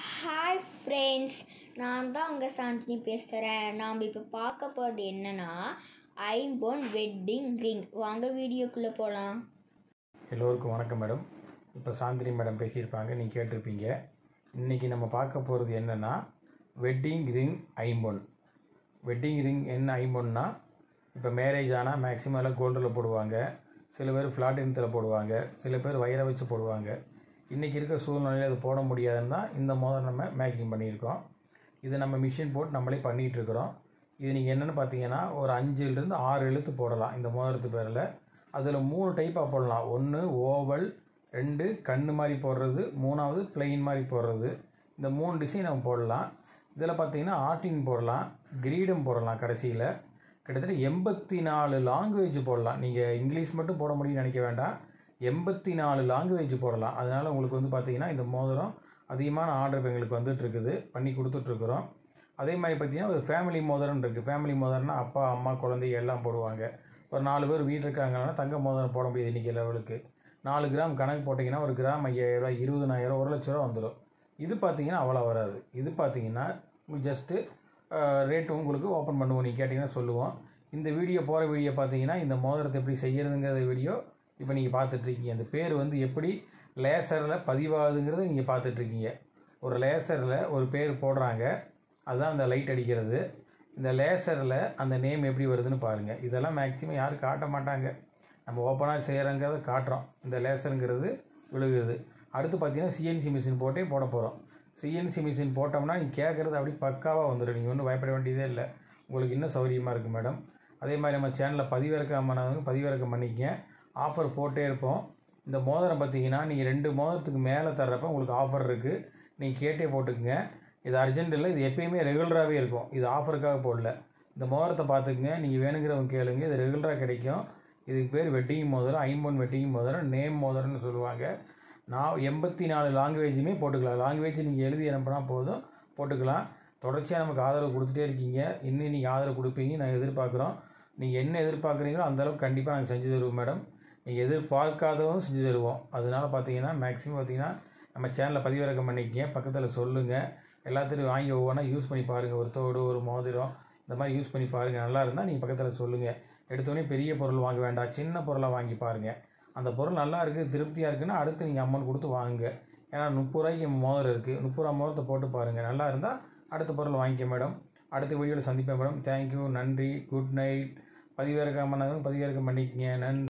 hi friends நான் தான் உங்கள் சாந்தினி பேசுகிறேன் நாம் இப்போ பார்க்க போகிறது என்னன்னா ஐம்போன் வெட்டிங் ரிங் வாங்க வீடியோக்குள்ளே போகலாம் எல்லோருக்கும் வணக்கம் மேடம் இப்போ சாந்தினி மேடம் பேசியிருப்பாங்க நீங்கள் கேட்டிருப்பீங்க இன்றைக்கி நம்ம பார்க்க போகிறது என்னென்னா வெட்டிங் ரிங் ஐம்பொன் வெட்டிங் ரிங் என்ன ஐம்பொன்னா இப்போ மேரேஜ் ஆனால் மேக்ஸிமம் எல்லாம் கோல்டில் போடுவாங்க சில பேர் ஃப்ளாட்டினத்தில் போடுவாங்க சில பேர் வயிறை வச்சு போடுவாங்க இன்றைக்கி இருக்க சூழ்நிலையில் அது போட முடியாதுன்னு தான் இந்த மோதிரம் நம்ம மேக்கிங் பண்ணியிருக்கோம் இது நம்ம மிஷின் போட்டு நம்மளே பண்ணிகிட்டு இருக்கிறோம் இது நீங்கள் என்னென்னு பார்த்தீங்கன்னா ஒரு அஞ்சுலேருந்து ஆறு எழுத்து போடலாம் இந்த மோதிரத்து பேரில் அதில் மூணு டைப்பாக போடலாம் ஒன்று ஓவல் ரெண்டு கண்ணு மாதிரி போடுறது மூணாவது பிளெயின் மாதிரி போடுறது இந்த மூணு டிசைன் நம்ம போடலாம் இதில் பார்த்தீங்கன்னா ஆர்டின் போடலாம் கிரீடம் போடலாம் கடைசியில் கிட்டத்தட்ட எண்பத்தி நாலு லாங்குவேஜ் போடலாம் நீங்கள் இங்கிலீஷ் மட்டும் போட முடியும்னு நினைக்க வேண்டாம் எண்பத்தி நாலு லாங்குவேஜ் போடலாம் அதனால் உங்களுக்கு வந்து பார்த்தீங்கன்னா இந்த மோதிரம் அதிகமான ஆர்டர் இப்போ எங்களுக்கு வந்துட்டு இருக்குது பண்ணி கொடுத்துட்ருக்குறோம் அதே மாதிரி பார்த்தீங்கன்னா ஒரு ஃபேமிலி மோதிரம் இருக்குது ஃபேமிலி மோதிரம்னா அப்பா அம்மா குழந்தை எல்லாம் போடுவாங்க ஒரு நாலு பேர் வீடு இருக்காங்கன்னா தங்க மோதிரம் போட முடியாது இன்றைக்கி லெவலுக்கு நாலு கிராம் கணக்கு போட்டிங்கன்னா ஒரு கிராம் ஐயாயிரம் இருபதனாயிரம் ஒரு லட்ச ரூபா வந்துடும் இது பார்த்தீங்கன்னா அவ்வளோ வராது இது பார்த்தீங்கன்னா ஜஸ்ட்டு ரேட்டு உங்களுக்கு ஓப்பன் பண்ணுவோம் நீங்கள் கேட்டிங்கன்னா சொல்லுவோம் இந்த வீடியோ போகிற வீடியோ பார்த்தீங்கன்னா இந்த மோதிரத்தை எப்படி செய்யறதுங்கிற வீடியோ இப்போ நீங்கள் பார்த்துட்ருக்கீங்க அந்த பேர் வந்து எப்படி லேசரில் பதிவாகுதுங்கிறத நீங்கள் பார்த்துட்ருக்கீங்க ஒரு லேசரில் ஒரு பேர் போடுறாங்க அதுதான் அந்த லைட் அடிக்கிறது இந்த லேசரில் அந்த நேம் எப்படி வருதுன்னு பாருங்கள் இதெல்லாம் மேக்ஸிமம் யாரும் காட்ட மாட்டாங்க நம்ம ஓப்பனாக செய்கிறங்கிறத காட்டுறோம் இந்த லேசருங்கிறது விழுகுது அடுத்து பார்த்தீங்கன்னா சிஎன்சி மிஷின் போட்டே போட போகிறோம் சிஎன்சி மிஷின் போட்டோம்னா நீங்கள் கேட்குறது அப்படி பக்காவாக வந்துடும் நீங்கள் ஒன்றும் பயப்பட வேண்டியதே இல்லை உங்களுக்கு இன்னும் சௌகரியமாக இருக்குது மேடம் அதே மாதிரி நம்ம சேனலில் பதிவிறக்கம் பண்ணவங்க பதிவிறக்கம் பண்ணிக்கங்க ஆஃபர் போட்டே இருப்போம் இந்த மோதிரம் பார்த்தீங்கன்னா நீங்கள் ரெண்டு மோதிரத்துக்கு மேலே தர்றப்ப உங்களுக்கு ஆஃபர் இருக்குது நீங்கள் கேட்டே போட்டுக்குங்க இது அர்ஜென்ட் இல்லை இது எப்பயுமே ரெகுலராகவே இருக்கும் இது ஆஃபருக்காக போடல இந்த மோதிரத்தை பார்த்துக்குங்க நீங்கள் வேணுங்கிறவங்க கேளுங்க இது ரெகுலராக கிடைக்கும் இதுக்கு பேர் வெட்டிங் மோதிரம் ஐம்பொன் வெட்டிங் மோதிரம் நேம் மோதிரம்னு சொல்லுவாங்க நான் எண்பத்தி நாலு லாங்குவேஜுமே போட்டுக்கலாம் லாங்குவேஜ் நீங்கள் எழுதி அனுப்புனா போதும் போட்டுக்கலாம் தொடர்ச்சியாக நமக்கு ஆதரவு கொடுத்துட்டே இருக்கீங்க இன்னும் நீங்கள் ஆதரவு கொடுப்பீங்க நான் எதிர்பார்க்குறோம் நீங்கள் என்ன எதிர்பார்க்குறீங்களோ அந்தளவுக்கு கண்டிப்பாக நாங்கள் செஞ்சு தருவோம் மேடம் நீங்கள் எதிர்பார்க்காதவும் செஞ்சு தருவோம் அதனால பார்த்தீங்கன்னா மேக்ஸிமம் பார்த்தீங்கன்னா நம்ம சேனலில் பதிவிறக்கம் பண்ணிக்கங்க பக்கத்தில் சொல்லுங்கள் எல்லாத்தையும் வாங்கி ஒவ்வொன்றா யூஸ் பண்ணி பாருங்கள் ஒரு தோடு ஒரு மோதிரம் இந்த மாதிரி யூஸ் பண்ணி பாருங்கள் நல்லா இருந்தால் நீங்கள் பக்கத்தில் சொல்லுங்கள் எடுத்தோடனே பெரிய பொருள் வாங்க வேண்டாம் சின்ன பொருளாக வாங்கி பாருங்கள் அந்த பொருள் நல்லா இருக்குது திருப்தியாக இருக்குன்னா அடுத்து நீங்கள் அமௌண்ட் கொடுத்து வாங்குங்க ஏன்னா முப்பது ரூபாய்க்கு மோதிரம் இருக்குது முப்பது ரூபா மோதிரத்தை போட்டு பாருங்கள் நல்லா இருந்தால் அடுத்த பொருள் வாங்கிக்க மேடம் அடுத்த வீடியோவில் சந்திப்பேன் மேடம் தேங்க்யூ நன்றி குட் நைட் பதிவிறக்கம் பண்ணாதவங்க பதிவிறக்கம் பண்ணிக்கங்க நன்றி